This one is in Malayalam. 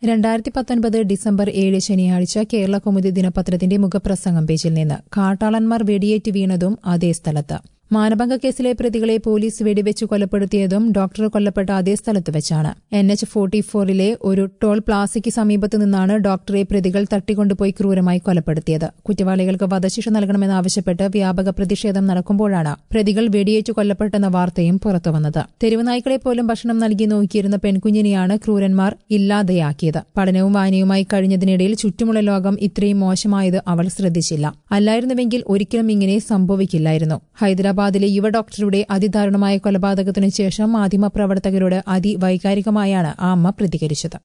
രണ്ടായിരത്തി പത്തൊൻപത് ഡിസംബർ ഏഴ് ശനിയാഴ്ച കേരള കൗമുദി ദിനപത്രത്തിന്റെ മുഖപ്രസംഗം പേജിൽ നിന്ന് കാട്ടാളന്മാർ വെടിയേറ്റ് വീണതും അതേ സ്ഥലത്ത് മാനഭംഗ കേസിലെ പ്രതികളെ പോലീസ് വെടിവെച്ച് കൊലപ്പെടുത്തിയതും ഡോക്ടർ കൊല്ലപ്പെട്ട അതേ സ്ഥലത്ത് വെച്ചാണ് എൻ എച്ച് ഫോർട്ടി ഫോറിലെ ഒരു ടോൾ പ്ലാസയ്ക്ക് സമീപത്തു നിന്നാണ് ഡോക്ടറെ പ്രതികൾ തട്ടിക്കൊണ്ടുപോയി ക്രൂരമായി കൊലപ്പെടുത്തിയത് കുറ്റവാളികൾക്ക് വധശിക്ഷ നൽകണമെന്നാവശ്യപ്പെട്ട് വ്യാപക പ്രതിഷേധം നടക്കുമ്പോഴാണ് പ്രതികൾ വെടിയേറ്റ് കൊല്ലപ്പെട്ടെന്ന വാർത്തയും പുറത്തുവന്നത് തെരുവുനായ്ക്കളെ പോലും ഭക്ഷണം നൽകി നോക്കിയിരുന്ന പെൺകുഞ്ഞിനെയാണ് ക്രൂരന്മാർ ഇല്ലാതെയാക്കിയത് പഠനവും വായനയുമായി കഴിഞ്ഞതിനിടയിൽ ചുറ്റുമുള്ള ലോകം ഇത്രയും മോശമായത് അവൾ ശ്രദ്ധിച്ചില്ല അല്ലായിരുന്നുവെങ്കിൽ ഒരിക്കലും ഇങ്ങനെ സംഭവിക്കില്ലായിരുന്നു ഹൈദരാബാദിലെ യുവ ഡോക്ടറുടെ അതിദാരുണമായ കൊലപാതകത്തിനു ശേഷം മാധ്യമപ്രവർത്തകരോട് അതിവൈകാരികമായാണ് ആ അമ്മ പ്രതികരിച്ചത്